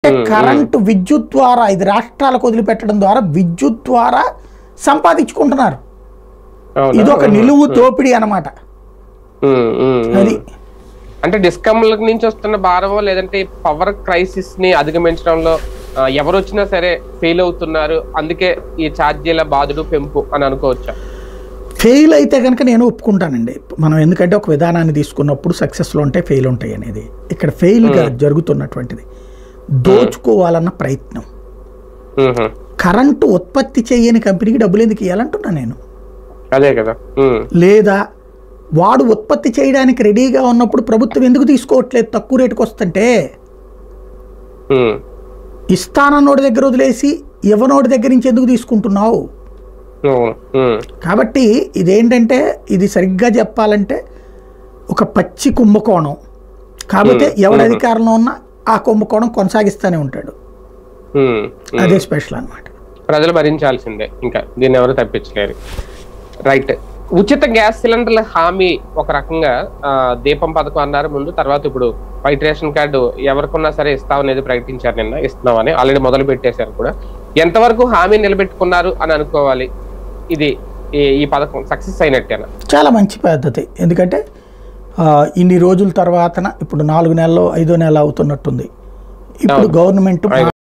Current విద్యుత్ ద్వారా ఇది రాష్ట్రాలకు వదిలిపెట్టడం ద్వారా విద్యుత్ ద్వారా సంపాదించుకుంటున్నారు అవునా? ఇది ఒక నిలువు దోపిడీ అన్నమాట ఉమ్, ఉమ్, ఉమ్. అది అంటే డిస్కమ్ల నుంచి వస్తున్న భారమో లేదంటే పవర్ క్రైసిస్ ని అధిగమించడంలో ఆ, ఎవరు వచ్చినా సరే ఫెయిల్ అవుతున్నారు అందుకే ఈ ఛార్జీల బాధుడు పెంపు అని అనుకోవచ్చా ఫెయిల్ అయితే కనుక నేను ఒప్పుకుంటానండి మనం ఎందుకంటే ఒక విధానాన్ని తీసుకున్నప్పుడు సక్సెస్లో ఉంటాయి ఫెయిల్ ఉంటాయి అనేది ఇక్కడ ఫెయిల్గా జరుగుతున్నటువంటిది దోచుకోవాలన్న ప్రయత్నం ఉహు. కరెంటు ఉత్పత్తి చేయని కంపెనీకి డబ్బులు ఎందుకు ఇవ్వాలంటున్నా నేను అదే కదా ఉమ్, లేదా వాడు ఉత్పత్తి చేయడానికి రెడీగా ఉన్నప్పుడు ప్రభుత్వం ఎందుకు తీసుకోవట్లేదు తక్కువ రేటుకి వస్తుంటే ఉమ్, ఇస్తానన్నోడి దగ్గర వదిలేసి ఇవ్వనోడి దగ్గర నుంచి ఎందుకు తీసుకుంటున్నావు అవును ఉమ్, కాబట్టి ఇదేంటంటే ఇది సరిగ్గా చెప్పాలంటే ఒక పచ్చి కుంభకోణం కాకపోతే ఎవడి అధికారంలో ఉన్నా ఆ కుంభకోణం కొనసాగిస్తూనే ఉంటాడు ఉమ్, ఉమ్. అదే స్పెషల్ అన్నమాట ప్రజలు భరించాల్సిందే ఇంకా దీన్ని ఎవరు తప్పించలేరు రైట్ ఉచిత గ్యాస్ సిలిండర్ల హామీ ఒక రకంగా ఆ, దీపం పథకం అన్నారు ముందు తర్వాత ఇప్పుడు వైట్ రేషన్ కార్డు ఎవరికున్నా సరే ఇస్తామనేది ప్రకటించారు నిన్న ఇస్తున్నామని ఆల్రెడీ మొదలు పెట్టేశారు కూడా ఎంతవరకు హామీ నిలబెట్టుకున్నారు అని అనుకోవాలి ఇది ఈ- ఈ పథకం సక్సెస్ అయినట్టేనా చాలా మంచి పద్ధతి ఎందుకంటే ఆ, ఇన్ని రోజుల తర్వాతన ఇప్పుడు నాలుగు నెలలు ఐదో నెల అవుతున్నట్టుంది ఇప్పుడు గవర్నమెంట్